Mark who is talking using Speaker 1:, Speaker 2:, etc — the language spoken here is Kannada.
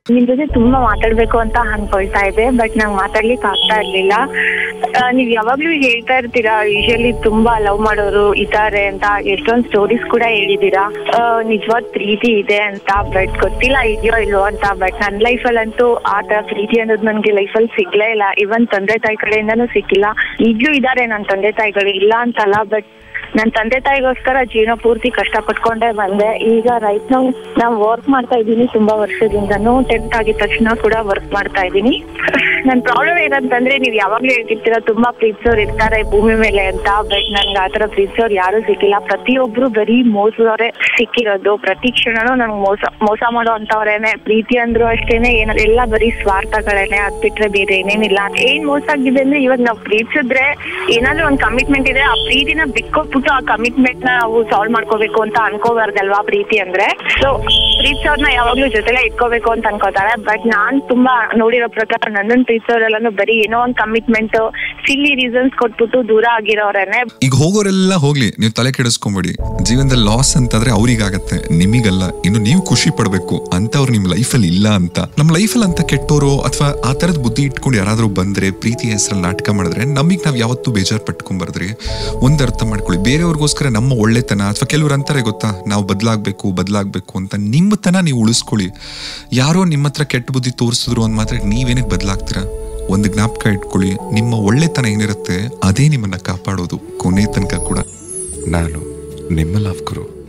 Speaker 1: ನಿಮ್ ಜೊತೆ ತುಂಬಾ ಮಾತಾಡ್ಬೇಕು ಅಂತ ಅನ್ಕೊಳ್ತಾ ಇದ್ದೆ ಬಟ್ ನಂಗೆ ಮಾತಾಡ್ಲಿಕ್ಕೆ ಆಗ್ತಾ ಇರ್ಲಿಲ್ಲ ಆ, ನೀವ್ ಯಾವಾಗ್ಲೂ ಹೇಳ್ತಾ ಇರ್ತೀರಾ ಯೂಶಲಿ ತುಂಬಾ ಲವ್ ಮಾಡೋರು ಇದಾರೆ ಅಂತ ಎಷ್ಟೊಂದ್ ಸ್ಟೋರೀಸ್ ಕೂಡ ಹೇಳಿದೀರಾ ನಿಜವಾದ ಪ್ರೀತಿ ಇದೆ ಅಂತ ಬಟ್ ಗೊತ್ತಿಲ್ಲ ಇದೆಯೋ ಇಲ್ವೋ ಅಂತ ಬಟ್ ನನ್ನ ಲೈಫಲ್ಲಂತೂ ಆ ತರ ಪ್ರೀತಿ ಅನ್ನೋದು ನನ್ಗೆ ಲೈಫಲ್ಲಿ ಸಿಗ್ಲೇ ಇಲ್ಲ ಇವನ್ ತಂದೆ ತಾಯಿ ಕಡೆಯಿಂದನೂ ಸಿಕ್ಕಿಲ್ಲ ಈಗ್ಲೂ ಇದಾರೆ ನನ್ನ ತಂದೆ ತಾಯಿಗಳು ಇಲ್ಲ ಅಂತಲ್ಲ ಬಟ್ ನನ್ನ ತಂದೆ ತಾಯಿಗೋಸ್ಕರ ಜೀವನ ಪೂರ್ತಿ ಕಷ್ಟ ಪಟ್ಕೊಂಡೇ ಬಂದೆ ಈಗ ರೈಟ್ ನಾವು ನಾವು ವರ್ಕ್ ಮಾಡ್ತಾ ಇದ್ದೀನಿ ತುಂಬಾ ವರ್ಷದಿಂದನೂ ಟೆಂತ್ ಆಗಿದ ತಕ್ಷಣ ಕೂಡ ವರ್ಕ್ ಮಾಡ್ತಾ ಇದ್ದೀನಿ ನನ್ನ ಪ್ರಾಬ್ಲಮ್ ಏನಂತಂದ್ರೆ ನೀವು ಯಾವಾಗ್ಲೂ ಹೇಳ್ತಿರ್ತೀರ ತುಂಬಾ ಪ್ರೀತಿಸೋರು ಇರ್ತಾರೆ ಭೂಮಿ ಮೇಲೆ ಅಂತ ಬಟ್ ನನ್ಗೆ ಆತರ ಪ್ರೀತಿಸೋರು ಯಾರು ಸಿಕ್ಕಿಲ್ಲ ಪ್ರತಿಯೊಬ್ರು ಬರೀ ಮೋಸದವರೇ ಸಿಕ್ಕಿರೋದು ಪ್ರತಿ ಕ್ಷಣನೂ ನನ್ಗೆ ಮೋಸ ಮೋಸ ಮಾಡೋ ಅಂತವ್ರೇನೆ ಪ್ರೀತಿ ಅಂದ್ರು ಅಷ್ಟೇನೆ ಏನ ಎಲ್ಲ ಬರೀ ಸ್ವಾರ್ಥಗಳೇನೆ ಅದ್ ಬಿಟ್ರೆ ಬೇರೆ ಏನೇನಿಲ್ಲ ಏನ್ ಮೋಸ ಆಗಿದೆ ಅಂದ್ರೆ ಇವಾಗ ನಾವು ಪ್ರೀತಿಸಿದ್ರೆ ಏನಾದ್ರೂ ಒಂದ್ ಕಮಿಟ್ಮೆಂಟ್ ಇದೆ ಆ ಪ್ರೀತಿನ ಬಿಕ್ಕೊಟ್ಬಿಟ್ಟು ಆ ಕಮಿಟ್ಮೆಂಟ್ ನ ನಾವು ಸಾಲ್ವ್ ಮಾಡ್ಕೋಬೇಕು ಅಂತ ಅನ್ಕೋಬಾರ್ದಲ್ವಾ ಪ್ರೀತಿ ಅಂದ್ರೆ ಸೊ ಪ್ರೀತಿಸೋರ್ನ ಯಾವಾಗ್ಲೂ ಜೊತೆಲೆ ಇಟ್ಕೋಬೇಕು ಅಂತ ಅನ್ಕೋತಾರೆ ಬಟ್ ನಾನ್ ತುಂಬಾ ನೋಡಿರೋ ಪ್ರಕಾರ ನನ್ನನ್ ಪ್ರೀತಿಸೋರೆಲ್ಲಾನು ಬರೀ ಏನೋ ಒಂದ್ ಕಮಿಟ್ಮೆಂಟ್ ಸಿಲ್ಲಿ ರೀಸನ್ಸ್ ಕೊಟ್ಬಿಟ್ಟು ದೂರ ಆಗಿರೋರೇನೆ
Speaker 2: ಈಗ ಹೋಗೋರೆಲ್ಲ ಹೋಗ್ಲಿ ನೀವು ತಲೆ ಕೆಡಿಸ್ಕೊಂಬೇಡಿ ಜೀವನದಲ್ಲಿ ಲಾಸ್ ಅಂತಂದ್ರೆ ಅವ್ರಿಗಾಗತ್ತೆ ನಿಮಿಗಲ್ಲ ಇನ್ನು ನೀವು ಖುಷಿ ಪಡ್ಬೇಕು ಅಂತವ್ರು ನಿಮ್ ಲೈಫಲ್ಲಿ ಇಲ್ಲ ಅಂತ ನಮ್ಮ ಲೈಫಲ್ಲಿ ಅಂತ ಕೆಟ್ಟೋರು ಅಥವಾ ಆ ತರದ್ ಬುದ್ಧಿ ಇಟ್ಕೊಂಡು ಯಾರಾದ್ರೂ ಬಂದ್ರೆ ಪ್ರೀತಿ ಹೆಸರಲ್ಲಿ ನಾಟಕ ಮಾಡಿದ್ರೆ ನಮಗ್ ನಾವ್ ಯಾವತ್ತೂ ಬೇಜಾರ್ ಪಟ್ಕೊಂಬರ್ದ್ರಿ ಒಂದ್ ಅರ್ಥ ಮಾಡ್ಕೊಳ್ಳಿ ಬೇರೆಯವ್ರಿಗೋಸ್ಕರ ನಮ್ಮ ಒಳ್ಳೆತನ ಅಥವಾ ಕೆಲವ್ರು ಅಂತಾರೆ ಗೊತ್ತಾ ನಾವು ಬದಲಾಗ್ಬೇಕು ಬದಲಾಗ್ಬೇಕು ಅಂತ ನಿಮ್ಮ ತನ ನೀವು ಉಳಿಸ್ಕೊಳ್ಳಿ ಯಾರೋ ನಿಮ್ಮ ಹತ್ರ ಕೆಟ್ಟ ಬುದ್ಧಿ ತೋರಿಸಿದ್ರು ಅಂದ್ ಮಾತ್ರ ನೀವೇನಕ್ಕೆ ಬದಲಾಗ್ತೀರಾ ಒಂದು ಜ್ಞಾಪಕ ಇಟ್ಕೊಳ್ಳಿ ನಿಮ್ಮ ಒಳ್ಳೆತನ ಏನಿರುತ್ತೆ ಅದೇ ನಿಮ್ಮನ್ನ ಕಾಪಾಡೋದು ಕೊನೆ ತನಕ ಕೂಡ ನಾನು ನಿಮ್ಮ ಲವ್ ಗುರು